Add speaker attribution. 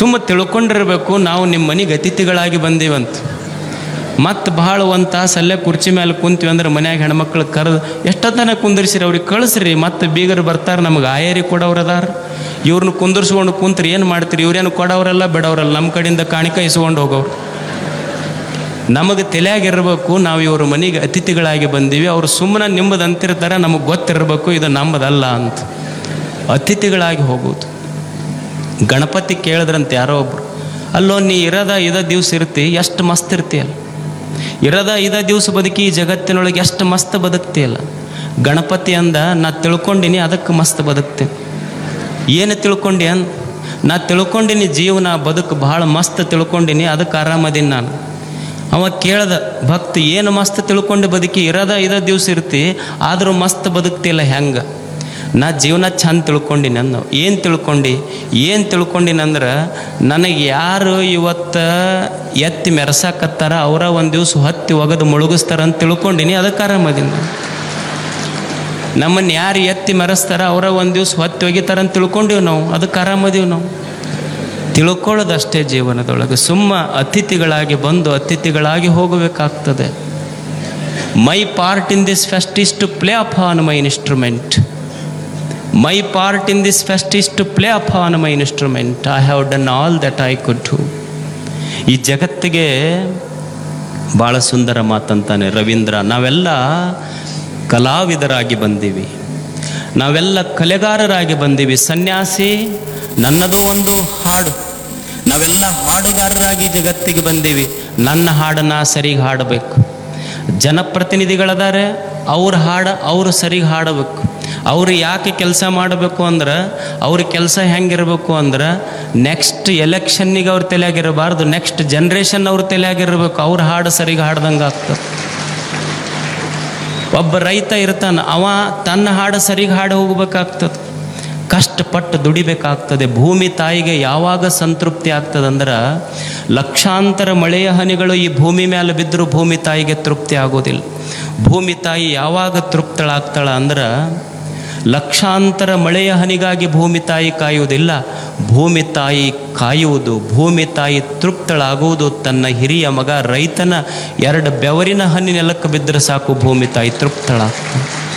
Speaker 1: ಸುಮ್ಮ ತಿಳ್ಕೊಂಡಿರ್ಬೇಕು ನಾವು ನಿಮ್ಮ ಮನೆಗೆ ಅತಿಥಿಗಳಾಗಿ ಬಂದೀವಂತ ಮತ್ತು ಭಾಳ ಒಂದು ತಾಸು ಅಲ್ಲೇ ಕುರ್ಚಿ ಮೇಲೆ ಕುಂತೀವಿ ಅಂದ್ರೆ ಮನ್ಯಾಗ ಹೆಣ್ಮಕ್ಳು ಕರೆದು ಎಷ್ಟೊತ್ತನ ಕುಂದಿರ್ಸಿರಿ ಅವ್ರಿಗೆ ಕಳಿಸ್ರಿ ಮತ್ತು ಬೀಗರು ಬರ್ತಾರೆ ನಮಗೆ ಆಯರಿ ಕೊಡೋರು ಅದಾರ ಇವ್ರನ್ನ ಕುಂದಿರ್ಸ್ಕೊಂಡು ಕುಂತ್ರಿ ಏನು ಮಾಡ್ತೀರಿ ಇವ್ರೇನು ಕೊಡೋರಲ್ಲ ಬಿಡೋರಲ್ಲ ನಮ್ಮ ಕಡೆಯಿಂದ ಕಾಣಿಕ ಇಸ್ಕೊಂಡು ಹೋಗೋರು ನಮಗೆ ತಲೆಯಾಗಿರ್ಬೇಕು ನಾವು ಇವ್ರ ಮನೆಗೆ ಅತಿಥಿಗಳಾಗಿ ಬಂದೀವಿ ಅವ್ರು ಸುಮ್ಮನೆ ನಿಮ್ಮದು ಅಂತಿರ್ತಾರೆ ನಮಗೆ ಗೊತ್ತಿರಬೇಕು ಇದು ನಮ್ಮದಲ್ಲ ಅಂತ ಅತಿಥಿಗಳಾಗಿ ಹೋಗೋದು ಗಣಪತಿ ಕೇಳಿದ್ರಂತೆ ಯಾರೋ ಒಬ್ರು ಅಲ್ಲೋ ನೀ ಇರದ ಇದ ದಿವ್ಸ ಇರ್ತಿ ಎಷ್ಟು ಮಸ್ತ್ ಇರ್ತೀಯಲ್ಲ ಇರದ ಇದ ದಿವ್ಸ ಬದುಕಿ ಈ ಜಗತ್ತಿನೊಳಗೆ ಎಷ್ಟು ಮಸ್ತ್ ಬದುಕ್ತಿಯಲ್ಲ ಗಣಪತಿ ಅಂದ ನಾ ತಿಳ್ಕೊಂಡಿನಿ ಅದಕ್ಕೆ ಮಸ್ತ್ ಬದುಕ್ತೀನಿ ಏನು ತಿಳ್ಕೊಂಡಿ ಅಂದ್ ನಾ ತಿಳ್ಕೊಂಡಿನಿ ಜೀವನ ಬದುಕು ಭಾಳ ಮಸ್ತ್ ತಿಳ್ಕೊಂಡಿನಿ ಅದಕ್ಕೆ ಆರಾಮದೀನಿ ನಾನು ಅವ ಕೇಳ್ದ ಭಕ್ತ ಏನು ಮಸ್ತ್ ತಿಳ್ಕೊಂಡು ಬದುಕಿ ಇರದ ಇದ ದಿವ್ಸ ಇರ್ತಿ ಆದರೂ ಮಸ್ತ್ ಬದುಕ್ತಿಲ್ಲ ಹೆಂಗೆ ನಾ ಜೀವನ ಚಂದ ತಿಳ್ಕೊಂಡಿನಿ ಅಂದ ಏನು ತಿಳ್ಕೊಂಡು ಏನು ತಿಳ್ಕೊಂಡಿನಂದ್ರೆ ನನಗೆ ಯಾರು ಇವತ್ತು ಎತ್ತಿ ಮೆರೆಸಾಕತ್ತಾರ ಅವರ ಒಂದು ದಿವ್ಸ ಹತ್ತಿ ಒಗದು ಮುಳುಗಿಸ್ತಾರ ಅಂತ ತಿಳ್ಕೊಂಡಿನಿ ಅದಕ್ಕೆ ಆರಾಮದೀನಿ ನಾನು. ನಮ್ಮನ್ನು ಯಾರು ಎತ್ತಿ ಮೆರೆಸ್ತಾರ ಅವರ ಒಂದು ದಿವ್ಸ ಹೊತ್ತಿ ಒಗಿತಾರ ಅಂತ ತಿಳ್ಕೊಂಡಿವಿ ನಾವು ಅದಕ್ಕೆ ಆರಾಮದೀವಿ ನಾವು ತಿಳ್ಕೊಳ್ಳೋದಷ್ಟೇ ಜೀವನದೊಳಗೆ ಸುಮ್ಮ ಅತಿಥಿಗಳಾಗಿ ಬಂದು ಅತಿಥಿಗಳಾಗಿ ಹೋಗಬೇಕಾಗ್ತದೆ my part in this fest is to play upon my instrument my part in this fest is to play upon my instrument I have done all that I could do ಈ ಜಗತ್ತಿಗೆ ಭಾಳ ಸುಂದರ ಮಾತಂತಾನೆ ರವೀಂದ್ರ ನಾವೆಲ್ಲ ಕಲಾವಿದರಾಗಿ ಬಂದೀವಿ ನಾವೆಲ್ಲ ಕಲೆಗಾರರಾಗಿ ಬಂದೀವಿ ಸನ್ಯಾಸಿ ನನ್ನದು ಒಂದು ಹಾಡು ನಾವೆಲ್ಲ ಹಾಡುಗಾರರಾಗಿ ಜಗತ್ತಿಗೆ ಬಂದೀವಿ ನನ್ನ ಹಾಡನ್ನ ಸರಿಗೆ ಹಾಡಬೇಕು ಜನಪ್ರತಿನಿಧಿಗಳದಾರೆ ಅವ್ರ ಹಾಡು ಅವರು ಸರಿಗೆ ಹಾಡಬೇಕು ಅವ್ರು ಯಾಕೆ ಕೆಲಸ ಮಾಡಬೇಕು ಅಂದ್ರೆ ಅವ್ರ ಕೆಲಸ ಹೆಂಗಿರಬೇಕು ಅಂದ್ರೆ ನೆಕ್ಸ್ಟ್ ಎಲೆಕ್ಷನ್ನಿಗೆ ಅವ್ರ ತಲೆಯಾಗಿರಬಾರ್ದು ನೆಕ್ಸ್ಟ್ ಜನ್ರೇಷನ್ ಅವ್ರ ತಲೆಯಾಗಿರ್ಬೇಕು ಅವ್ರ ಹಾಡು ಸರಿಗೆ ಹಾಡ್ದಂಗೆ ಆಗ್ತದೆ ಒಬ್ಬ ರೈತ ಇರ್ತಾನೆ ಅವ ತನ್ನ ಹಾಡು ಸರಿಗೆ ಹಾಡು ಹೋಗ್ಬೇಕಾಗ್ತದೆ ಕಷ್ಟಪಟ್ಟು ದುಡಿಬೇಕಾಗ್ತದೆ ಭೂಮಿ ತಾಯಿಗೆ ಯಾವಾಗ ಸಂತೃಪ್ತಿ ಆಗ್ತದಂದ್ರೆ ಲಕ್ಷಾಂತರ ಮಳೆಯ ಹನಿಗಳು ಈ ಭೂಮಿ ಮೇಲೆ ಬಿದ್ದರೂ ಭೂಮಿ ತಾಯಿಗೆ ತೃಪ್ತಿ ಆಗೋದಿಲ್ಲ ಭೂಮಿ ತಾಯಿ ಯಾವಾಗ ತೃಪ್ತಳಾಗ್ತಾಳ ಅಂದ್ರೆ ಲಕ್ಷಾಂತರ ಮಳೆಯ ಹನಿಗಾಗಿ ಭೂಮಿ ತಾಯಿ ಕಾಯುವುದಿಲ್ಲ ಭೂಮಿ ತಾಯಿ ಕಾಯುವುದು ಭೂಮಿ ತಾಯಿ ತೃಪ್ತಳಾಗುವುದು ತನ್ನ ಹಿರಿಯ ಮಗ ರೈತನ ಎರಡು ಬೆವರಿನ ಹನಿ ನೆಲಕ್ಕೆ ಬಿದ್ದರೆ ಸಾಕು ಭೂಮಿ ತಾಯಿ ತೃಪ್ತಳಾಗ್ತಾಳೆ